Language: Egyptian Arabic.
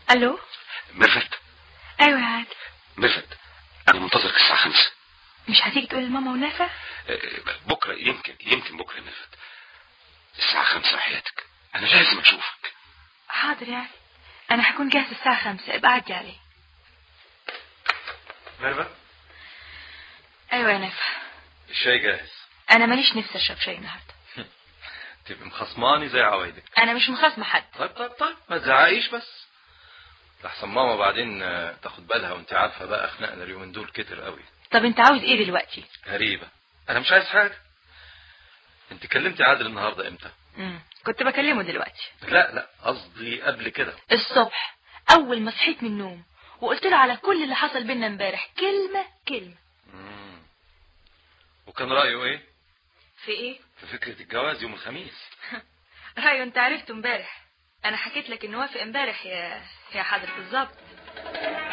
الو ميرفت ايوه يا عادل ميرفت انا منتظرك الساعه خمسة مش هتيجي تقول لماما ونافع آه، بكره يمكن يمكن بكره يا ميرفت الساعه خمسة حياتك انا لازم اشوفك حاضر يعني انا هكون جاهز الساعه خمسة ابقى عدي عليه ميرفت ايوه يا نافع الشاي جاهز انا ماليش نفسي اشرب شاي النهارده تبقي مخصماني زي عوايدك انا مش مخاصمه حد طيب طيب طيب ما تزعقيش بس لحسن ماما بعدين آه، تاخد بالها وانت عارفه بقى خناقنا اليومين دول كتر قوي طب انت عاوز ايه دلوقتي غريبه انا مش عايز حاجه انت كلمتي عادل النهارده امتى امم كنت بكلمه دلوقتي لا لا قصدي قبل كده الصبح اول ما صحيت من النوم وقلت له على كل اللي حصل بينا امبارح كلمه كلمه مم. وكان رايه ايه في ايه في فكره الجواز يوم الخميس رايه انت عرفته امبارح انا حكيت لك انه وافق امبارح يا يا حضره الظابط